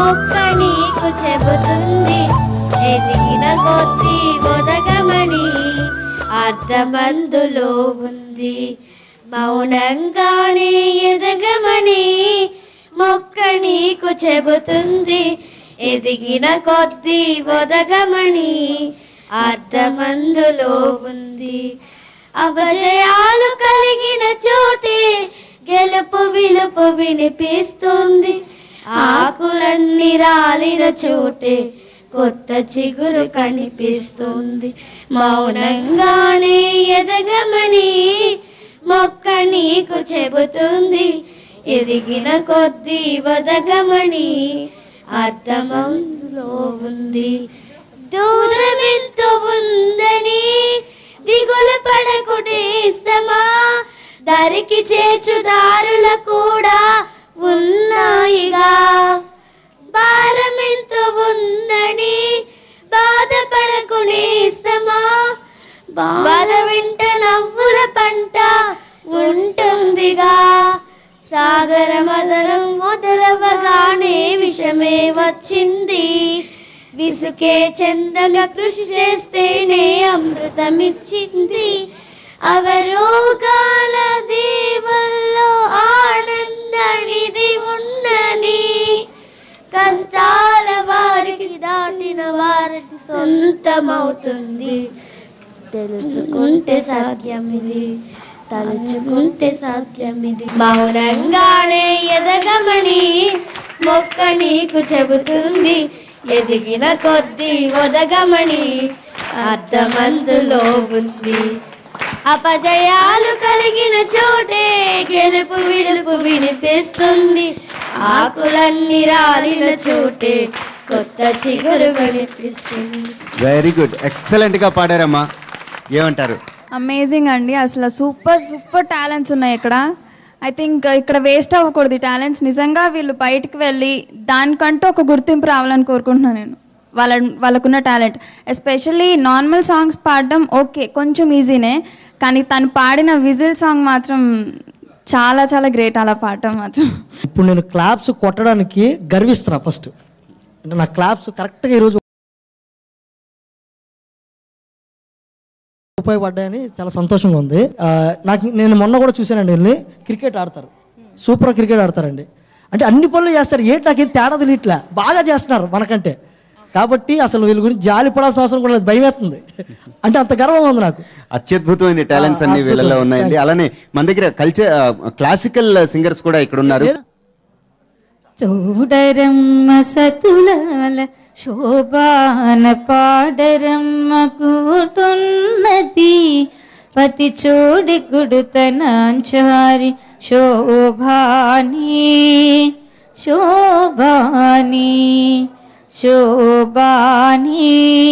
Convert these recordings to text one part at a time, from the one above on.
మొక్క నీకు చెబుతుంది ఎదిగిన కొద్ది ఒదగమని అర్థమందులో ఉంది మౌనంగానే ఎదగమని మొక్క నీకు చెబుతుంది ఎదిగిన కొద్ది ఒదగమని అర్థమందులో ఉంది అపజయాలు కలిగిన చోటే గెలుపు విలుపు వినిపిస్తుంది ఆకులన్నీ రాలిన చోటే కొత్త చిగురు కనిపిస్తుంది మౌనంగానే ఎదగమని మొక్క నీకు చెబుతుంది ఎదిగిన కొద్దీ వదగమని అర్థమంలో ఉంది దూరమెంతో ఉందని దిగులు పడకు నేస్తమా దరికి చేచుదారుల కూడా ఉన్నాయిగా భారమెంతో ఉందని బాధపడకు నేస్తమా బాధ వెంట నవ్వుల పంట ఉంటుందిగా సాగర మదనం మొదలవగానే విషమే వచ్చింది విసుకే చందగా కృషి చేస్తేనే అమృతమిచ్చింది అవరోగాల దేవుల్లో ఆనందనిది ఉన్నని కష్టాల వారికి దాటిన వారికి సొంతమవుతుంది తెలుసుకుంటే సత్యం ఇది తలుచుకుంటే సత్యం ఇది మౌనంగానే ఎదగమని మొక్క నీకు చెబుతుంది ఎదిగిన కొద్దీ ఒదగమని అర్థమందులో ఉంది అపజయాలు కలిగిన చోటే గెలుపు విడుపు వినిపిస్తుంది ఆకులన్నీ రాలిన చోటే కొత్త చిగురు వినిపిస్తుంది వెరీ గుడ్ ఎక్సలెంట్ గా పాడారమ్మా ఏమంటారు అమేజింగ్ అండి అసలు సూపర్ సూపర్ టాలెంట్స్ ఉన్నాయి ఇక్కడ ఐ థింక్ ఇక్కడ వేస్ట్ అవ్వకూడదు ఈ టాలెంట్స్ నిజంగా వీళ్ళు బయటికి వెళ్ళి దానికంటూ ఒక గుర్తింపు రావాలని కోరుకుంటున్నాను నేను వాళ్ళ వాళ్ళకున్న టాలెంట్ ఎస్పెషల్లీ నార్మల్ సాంగ్స్ పాడడం ఓకే కొంచెం ఈజీనే కానీ తను పాడిన విజిల్ సాంగ్ మాత్రం చాలా చాలా గ్రేట్ అలా పాడటం మాత్రం ఇప్పుడు నేను క్లాప్స్ కొట్టడానికి గర్విస్తున్నా ఫస్ట్ అంటే నా క్లాప్స్ కరెక్ట్గా ఈరోజు ఉపయోగపడ్డాయని చాలా సంతోషంగా ఉంది ఆ, నాకు నేను మొన్న కూడా చూశానండి వెళ్ళి క్రికెట్ ఆడతారు సూపర్ క్రికెట్ ఆడతారండి అంటే అన్ని పనులు చేస్తారు ఏంటి నాకేం తేడా తెలియట్లే బాగా చేస్తున్నారు మనకంటే కాబట్టి అసలు వీళ్ళ గురించి జాలి పడాల్సిన అవసరం కూడా లేదు భయం వేస్తుంది అంటే అంత గర్వం ఉంది నాకు అత్యద్భుతమైన టాలెంట్స్ అన్ని ఆ, వీళ్ళలో అద్భుతం. ఉన్నాయండి అలానే మన దగ్గర కల్చర్ క్లాసికల్ సింగర్స్ కూడా ఇక్కడ ఉన్నారు చూడరమ్మ సతులాల శోభాన పాడరమ్మ కూటున్నది పతి చూడి గుడుతనాంచారి శోభాని శోభాని శోభాని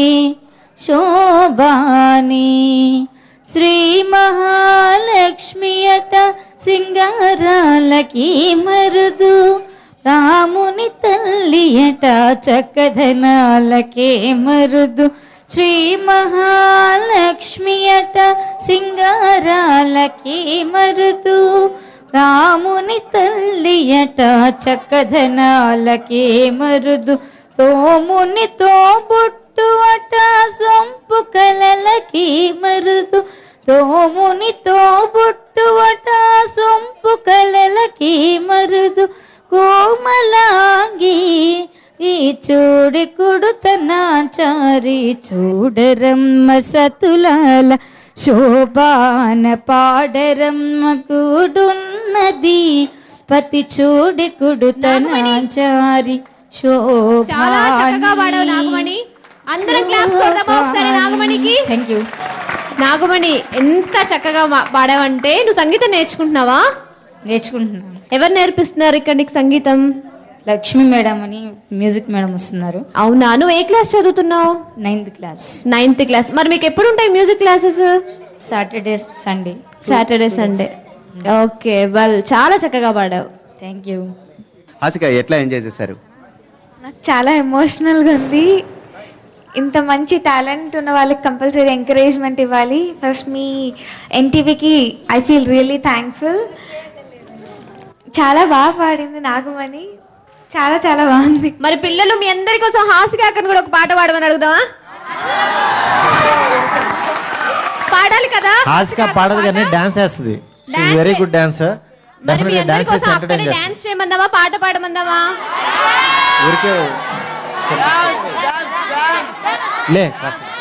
శోభాని శ్రీ మహాలక్ష్మి అట సింగారాలకి మరుదు రాముని తల్లి అట చక్కదనాలకే మరుదు శ్రీ మహాలక్ష్మి అట సింగారాలకి మరుదు రాముని తల్లి అట చక్కదనాలకే మరుదు సోముని తోబుట్టు అట సొంపు కలలకి మరుదు తోముని తోబుట్టు అట సొంపు కలలకి మరుదు కోమలాంగి ఈ చూడి కుడుతనాచారి చూడరమ్మ సతులాల శోభాన పాడరమ్మ కూడున్నది పతి చూడి కుడుతనాచారి చాలా చక్కగా పాడావు నాగమణి అందరం క్లాప్స్ కొడదామా ఒకసారి నాగమణికి థ్యాంక్ యూ నాగమణి ఎంత చక్కగా మా- పాడావంటే నువ్వు సంగీతం నేర్చుకుంటున్నావా నేర్చుకుంటున్నాను ఎవరు నేర్పిస్తున్నారు ఇక్కడ నీకు సంగీతం లక్ష్మి మేడం అని మ్యూజిక్ మేడం వస్తున్నారు అవునా నువ్వు ఏ క్లాస్ చదువుతున్నావు నైన్త్ క్లాస్ నైన్త్ క్లాస్ మరి మీకు ఎప్పుడు ఉంటాయి music classes Saturday Sunday Saturday Sunday okay well చాలా చక్కగా పాడావు థ్యాంక్ యూ హాసిక ఎట్లా ఎంజాయ్ చేశారు నాకు చాలా ఎమోషనల్గా ఉంది ఇంత మంచి టాలెంట్ ఉన్న వాళ్ళకి కంపల్సరీ ఎంకరేజ్మెంట్ ఇవ్వాలి ఫస్ట్ మీ ఎన్టీవీకి ఐ ఫీల్ రియల్లీ థ్యాంక్ఫుల్ చాలా బాగా పాడింది నాగమణి చాలా చాలా బాగుంది మరి పిల్లలు మీ అందరి కోసం హాసిక అక్కని కూడా ఒక పాట పాడమని అడుగుదామా పాడాలి కదా హాసిక పాడదు కానీ డాన్స్ వేస్తుంది Dance వెరీ గుడ్ డాన్సర్ మరి మీ డెఫినెట్గా అందరి డాన్స్ కోసం చేసి అక్కని ఎంటర్టైన్ చేస్తుంది డాన్స్ చేయమందామా పాట పాడమందామా ఊరికే లే కాస్త.